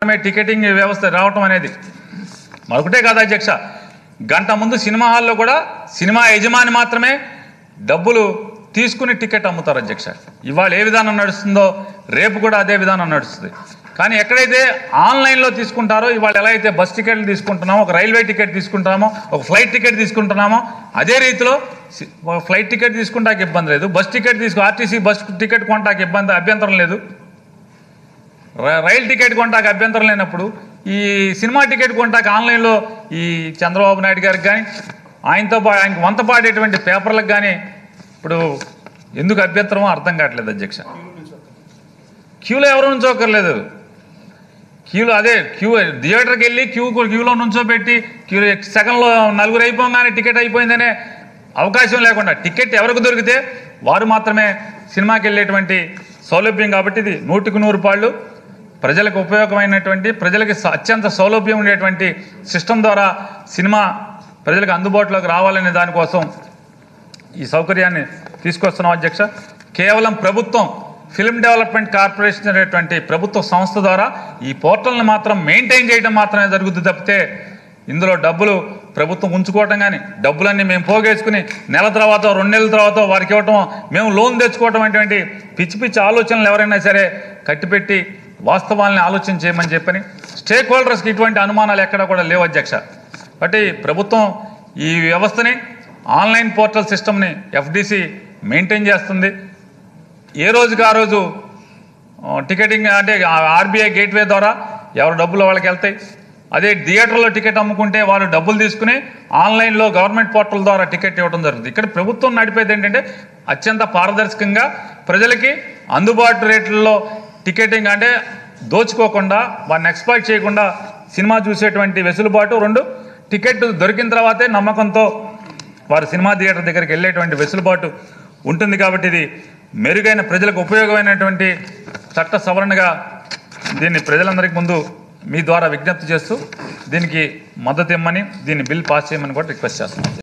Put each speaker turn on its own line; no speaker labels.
మాత్రమే టికెటింగ్ వ్యవస్థ రావటం అనేది మరొకటే కాదు అధ్యక్ష గంట ముందు సినిమా హాల్లో కూడా సినిమా యజమాని మాత్రమే డబ్బులు తీసుకుని టికెట్ అమ్ముతారు అధ్యక్ష ఇవాళ ఏ విధానం నడుస్తుందో రేపు కూడా అదే విధానం నడుస్తుంది కానీ ఎక్కడైతే ఆన్లైన్లో తీసుకుంటారో ఇవాళ ఎలా అయితే బస్ టికెట్లు తీసుకుంటున్నామో ఒక రైల్వే టికెట్ తీసుకుంటున్నామో ఒక ఫ్లైట్ టికెట్ తీసుకుంటున్నామో అదే రీతిలో సి- ఒక ఫ్లైట్ టికెట్ తీసుకుంటానికి ఇబ్బంది లేదు బస్ టికెట్ తీసుకు ఆర్టీసీ బస్ టికెట్ కొంటాకి ఇబ్బంది అభ్యంతరం లేదు ర- రైలు టికెట్ కొంటాక అభ్యంతరం లేనప్పుడు ఈ సినిమా టికెట్ కొంటాక ఆన్లైన్లో ఈ చంద్రబాబు నాయుడు గారికి కానీ ఆయనతో పా ఆయనకు వంత పాడేటువంటి పేపర్లకు కానీ ఇప్పుడు ఎందుకు అభ్యంతరమో అర్థం కావట్లేదు అధ్యక్ష క్యూలో ఎవరు నుంచోకర్లేదు క్యూలో అదే క్యూ థియేటర్కి వెళ్ళి క్యూ క్యూలో నుంచోబెట్టి క్యూ సెకండ్లో నలుగురు అయిపోగానే టికెట్ అయిపోయిందనే అవకాశం లేకుండా టికెట్ ఎవరికి దొరికితే వారు మాత్రమే సినిమాకి వెళ్ళేటువంటి సౌలభ్యం కాబట్టి ఇది నూటికి నూరు పాళ్ళు ప్రజలకు ఉపయోగమైనటువంటి ప్రజలకి స- అత్యంత సౌలభ్యం ఉండేటువంటి సిస్టమ్ ద్వారా సినిమా ప్రజలకు అందుబాటులోకి రావాలనే దానికోసం ఈ సౌకర్యాన్ని తీసుకొస్తున్నాం అధ్యక్ష కేవలం ప్రభుత్వం ఫిల్మ్ డెవలప్మెంట్ కార్పొరేషన్ అనేటువంటి ప్రభుత్వ సంస్థ ద్వారా ఈ పోర్టల్ని మాత్రం మెయింటైన్ చేయడం మాత్రమే జరుగుతుంది తప్పితే ఇందులో డబ్బులు ప్రభుత్వం ఉంచుకోవటం కానీ డబ్బులన్నీ మేము పోగేసుకుని నెల తర్వాత రెండు నెలల తర్వాత వారికి ఇవ్వటం మేము లోన్ తెచ్చుకోవటం అనేటువంటి పిచ్చి పిచ్చి ఆలోచనలు ఎవరైనా సరే కట్టిపెట్టి వాస్తవాల్ని ఆలోచన చేయమని చెప్పని స్టేక్ హోల్డర్స్కి ఇటువంటి అనుమానాలు ఎక్కడా కూడా లేవు అధ్యక్ష కాబట్టి ప్రభుత్వం ఈ వ్యవస్థని ఆన్లైన్ పోర్టల్ సిస్టమ్ని ఎఫ్డిసి మెయింటైన్ చేస్తుంది ఏ రోజుకి ఆ రోజు ఆ, టికెటింగ్ అంటే ఆర్బీఐ గేట్వే ద్వారా ఎవరు డబ్బులు వాళ్ళకి వెళ్తాయి అదే థియేటర్లో టికెట్ అమ్ముకుంటే వాళ్ళు డబ్బులు తీసుకుని ఆన్లైన్లో గవర్నమెంట్ పోర్టల్ ద్వారా టికెట్ ఇవ్వడం జరుగుతుంది ఇక్కడ ప్రభుత్వం నడిపేది ఏంటంటే అత్యంత పారదర్శకంగా ప్రజలకి అందుబాటు రేట్లలో టికెటింగ్ అంటే దోచుకోకుండా వాడిని ఎక్స్ప్లాయిట్ చేయకుండా సినిమా చూసేటువంటి వెసులుబాటు రెండు టికెట్ దొరికిన తర్వాతే నమ్మకంతో వారు సినిమా థియేటర్ దగ్గరికి వెళ్ళేటువంటి వెసులుబాటు ఉంటుంది కాబట్టి ఇది మెరుగైన ప్రజలకు ఉపయోగమైనటువంటి చట్ట సవరణగా దీన్ని ప్రజలందరికీ ముందు మీ ద్వారా విజ్ఞప్తి చేస్తూ దీనికి మద్దతు ఇమ్మని దీన్ని బిల్ పాస్ చేయమని కూడా రిక్వెస్ట్ చేస్తున్నాం